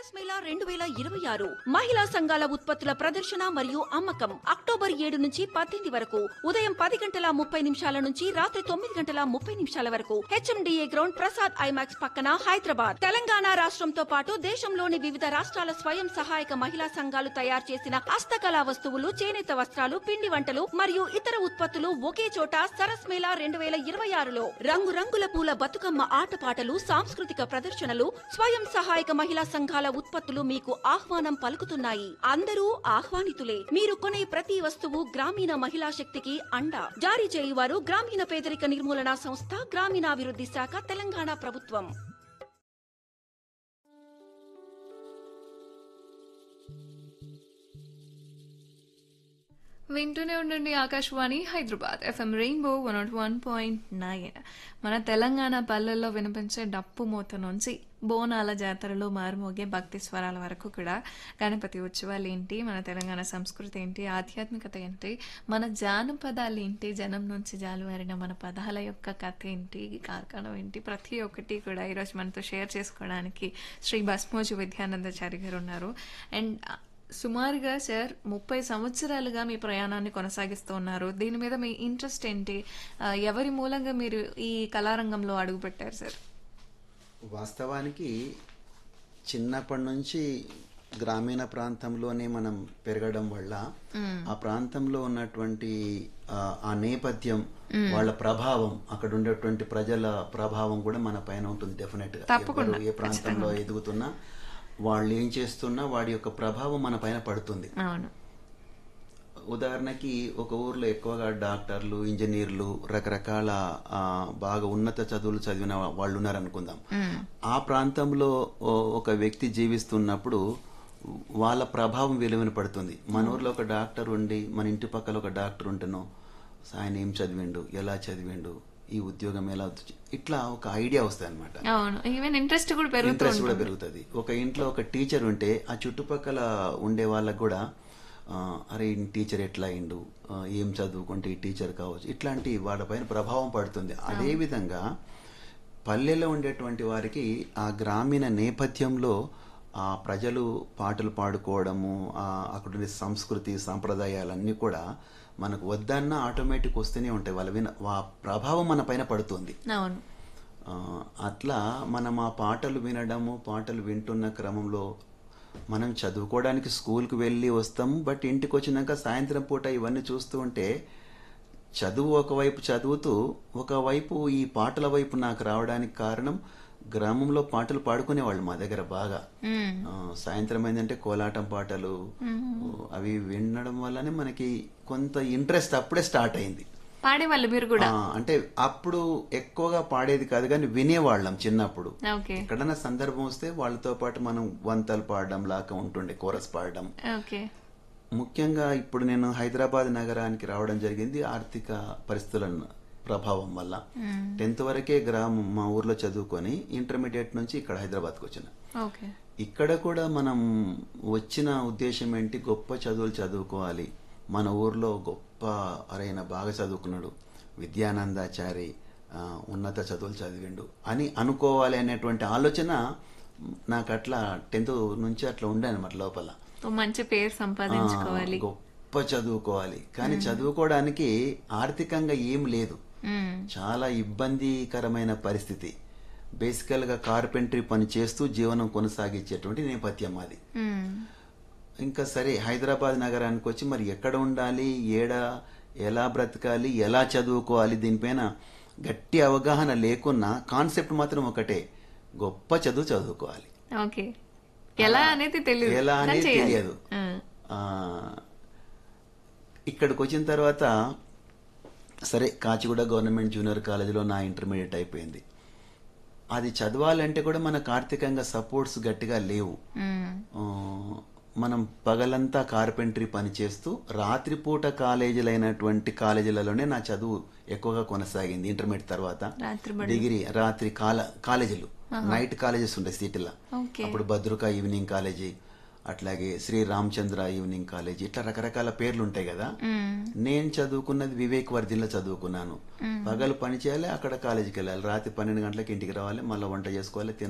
సరస్ మేళా రెండు వేల ఇరవై ఆరు మహిళా సంఘాల ఉత్పత్తుల ప్రదర్శన మరియు అమ్మకం అక్టోబర్ ఏడు నుంచి పద్దెనిమిది వరకు ఉదయం పది గంటల ముప్పై నిమిషాల నుంచి రాత్రి తొమ్మిది గంటల ముప్పై నిమిషాల వరకు హెచ్ఎండిఏ గ్రౌండ్ ప్రసాద్ ఐమాక్స్ పక్కన హైదరాబాద్ తెలంగాణ రాష్ట్రంతో పాటు దేశంలోని వివిధ రాష్ట్రాల స్వయం సహాయక మహిళా సంఘాలు తయారు చేసిన హస్తకళా వస్తువులు చేనేత వస్త్రాలు పిండి వంటలు మరియు ఇతర ఉత్పత్తులు ఒకే చోట సరస్ మేళా రెండు వేల ఇరవై ఆరులో రంగురంగుల పూల బతుకమ్మ ఆటపాటలు సాంస్కృతిక ప్రదర్శనలు స్వయం సహాయక మహిళా సంఘాల ఉత్పత్తులు మీకు ఆహ్వానం పలుకుతున్నాయి అందరూ ఆహ్వానితులే మీరు కొనే ప్రతి వస్తువు గ్రామీణ మహిళా శక్తికి అండ జారీ చేయువారు గ్రామీణ పేదరిక నిర్మూలన సంస్థ గ్రామీణాభివృద్ధి శాఖ తెలంగాణ ప్రభుత్వం వింటూనే ఉండండి Akashvani Hyderabad F M rainbow one naught one point nine మన తెలంగాణ పల్లెల్లో వినిపించే డప్పు మూత నుంచి బోనాల జాతరలో మారుమోగే భక్తి స్వరాల వరకు కూడా గణపతి ఉత్సవాలు ఏంటి మన తెలంగాణ సంస్కృతి ఏంటి ఆధ్యాత్మికత ఏంటి మన జానపదాలు ఏంటి జనం నుంచి జాలువారిన మన పదాల యొక్క కథ ఏంటి కారణం ఏంటి ప్రతి ఒక్కటి కూడా ఈరోజు మనతో షేర్ చేసుకోవడానికి శ్రీ భస్మోజు విద్యానందచారి గారు ఉన్నారు అండ్ సుమారుగా సార్ ముప్పై సంవత్సరాలుగా మీ ప్రయాణాన్ని కొనసాగిస్తూ ఉన్నారు దీని మీద మీ ఇంట్రెస్ట్ ఏంటి ఆ, ఎవరి మూలంగా మీరు ఈ కళారంగంలో అడుగుపెట్టారు సార్ వాస్తవానికి చిన్నప్పటి నుంచి గ్రామీణ ప్రాంతంలోనే మనం పెరగడం వల్ల ఆ ప్రాంతంలో ఉన్నటువంటి ఆ, ఆ నేపథ్యం వాళ్ళ ప్రభావం అక్కడ ఉండేటువంటి ప్రజల ప్రభావం కూడా మన పైన ఉంటుంది డెఫినెట్ గా తప్పకుండా. ఎవరు ఏ ప్రాంతంలో ఎదుగుతున్నా వాళ్ళు ఏం చేస్తున్నా వాడి యొక్క ప్రభావం మన పైన పడుతుంది అవును ఉదాహరణకి ఒక ఊర్లో ఎక్కువగా డాక్టర్లు ఇంజనీర్లు రకరకాల ఆ, బాగా ఉన్నత చదువులు చదివిన వాళ్ళు ఉన్నారనుకుందాం ఆ ప్రాంతంలో ఓ- ఒక వ్యక్తి జీవిస్తున్నప్పుడు వాళ్ళ ప్రభావం విలువని పడుతుంది మన ఊర్లో ఒక డాక్టర్ ఉండి మన ఇంటి పక్కల ఒక డాక్టర్ ఉంటేనో ఆయన ఏం చదివిండు ఎలా చదివిండు ఈ ఉద్యోగం ఎలా వచ్చి- ఇట్లా ఒక ఐడియా వస్తుంది అనమాట అవును ఈవెన్ ఇంట్రెస్ట్ కూడా పెరుగుతూ ఇంట్రెస్ట్ కూడా ఉంటుంది పెరుగుతుంది ఒక ఇంట్లో ఒక టీచర్ ఉంటే ఆ చుట్టుపక్కల ఉండే వాళ్ళకు కూడా ఆ, అరే ఈ టీచర్ ఎట్లా అయిండు ఆ, ఏం చదువుకుంటే ఈ టీచర్ కావచ్చు ఇట్లాంటి వాళ్ళపైన ప్రభావం పడుతుంది అదే విధంగా పల్లెలో ఉండేటువంటి వారికి ఆ గ్రామీణ నేపథ్యంలో ఆ ప్రజలు పాటలు పాడుకోవడము ఆ అక్కడ ఉండే సంస్కృతి సాంప్రదాయాలన్నీ కూడా మనకు వద్దన్నా ఆటోమేటిక్ వస్తూనే ఉంటాయి వాళ్ళ విన ఆ ప్రభావం మన పైన పడుతుంది అవును ఆ, అట్లా మనం ఆ పాటలు వినడము పాటలు వింటున్న క్రమంలో మనం చదువుకోవడానికి స్కూల్కి వెళ్ళి వస్తాం బట్ ఇంటికి వచ్చినాక సాయంత్రం పూట ఇవన్నీ చూస్తూ ఉంటే చదువు ఒకవైపు చదువుతూ ఒకవైపు ఈ పాటల వైపు నాకు రావడానికి కారణం గ్రామంలో పాటలు పాడుకునేవాళ్ళు మా దగ్గర బాగా ఆ, సాయంత్రం ఏంటంటే కోలాటం పాటలు అవి వినడం వల్లనే మనకి కొంత ఇంట్రెస్ట్ అప్పుడే స్టార్ట్ అయింది పాడేవాళ్ళు మీరు కూడా ఆ, అంటే అప్పుడు ఎక్కువగా పాడేది కాదు కానీ వినేవాళ్ళం చిన్నప్పుడు ఓకే ఎక్కడైనా సందర్భం వస్తే వాళ్ళతో పాటు మనం వంతలు పాడడం లాగా ఉంటుండే కోరస్ పాడడం ఓకే ముఖ్యంగా ఇప్పుడు నేను హైదరాబాద్ నగరానికి రావడం జరిగింది ఆర్థిక పరిస్థితుల ప్రభావం వల్ల టెన్త్ వరకే గ్రామం మా ఊర్లో చదువుకొని ఇంటర్మీడియట్ నుంచి ఇక్కడ హైదరాబాద్కి వచ్చిన ఓకే ఇక్కడ కూడా మనం వచ్చిన ఉద్దేశం ఏంటి గొప్ప చదువులు చదువుకోవాలి మన ఊర్లో గొప్ప అరైన బాగా చదువుకున్నాడు విద్యానందాచారి ఆ, ఉన్నత చదువులు చదివిండు అని అనుకోవాలి అనేటువంటి ఆలోచన నాకు అట్లా టెన్త్ నుంచి అట్లా ఉండే అనమాట లోపల ఓ మంచి పేరు సంపాదించుకోవాలి ఆ, గొప్ప చదువుకోవాలి కానీ చదువుకోవడానికి ఆర్థికంగా ఏం లేదు మ్మ్. చాలా ఇబ్బందికరమైన పరిస్థితి బేసికల్ గా కార్పెంటరీ పని చేస్తూ జీవనం కొనసాగించేటువంటి నేపథ్యం అది మ్మ్. ఇంకా సరే హైదరాబాద్ నగరానికి వచ్చి మరి ఎక్కడ ఉండాలి ఏడ ఎలా బ్రతకాలి ఎలా చదువుకోవాలి దీనిపైన గట్టి అవగాహన లేకున్నా కాన్సెప్ట్ మాత్రం ఒకటే గొప్ప చదువు చదువుకోవాలి ఓకే ఎలా అనేది తెలియదు ఎలా కానీ అనేది చేయాలి. తెలియదు ఆ. ఆ, ఇక్కడికి వచ్చిన తర్వాత సరే కాచిగూడ గవర్నమెంట్ జూనియర్ కాలేజీలో నా ఇంటర్మీడియట్ అయిపోయింది అది చదవాలంటే కూడా మనకు ఆర్థికంగా సపోర్ట్స్ గట్టిగా లేవు మ్మ్. ఆ, మనం పగలంతా కార్పెంటరీ పని చేస్తూ రాత్రిపూట కాలేజీలైనటువంటి కాలేజీలలోనే నా చదువు ఎక్కువగా కొనసాగింది ఇంటర్మీడియట్ తర్వాత రాత్రి డిగ్రీ రాత్రి కాల కాలేజీలు నైట్ కాలేజెస్ ఉంటాయి సిటీలో ఓకే అప్పుడు భద్రక ఈవినింగ్ కాలేజీ అట్లాగే శ్రీ రామచంద్ర ఈవినింగ్ కాలేజీ ఇట్లా రకరకాల పేర్లు ఉంటాయి కదా మ్మ్. నేను చదువుకున్నది వివేక్ వర్ధిన్లో చదువుకున్నాను పగలు పని చేయాలి అక్కడ కాలేజీకి వెళ్ళాలి రాత్రి పన్నెండు గంటలకు ఇంటికి రావాలి మళ్ళీ వంట చేసుకోవాలి తినాలి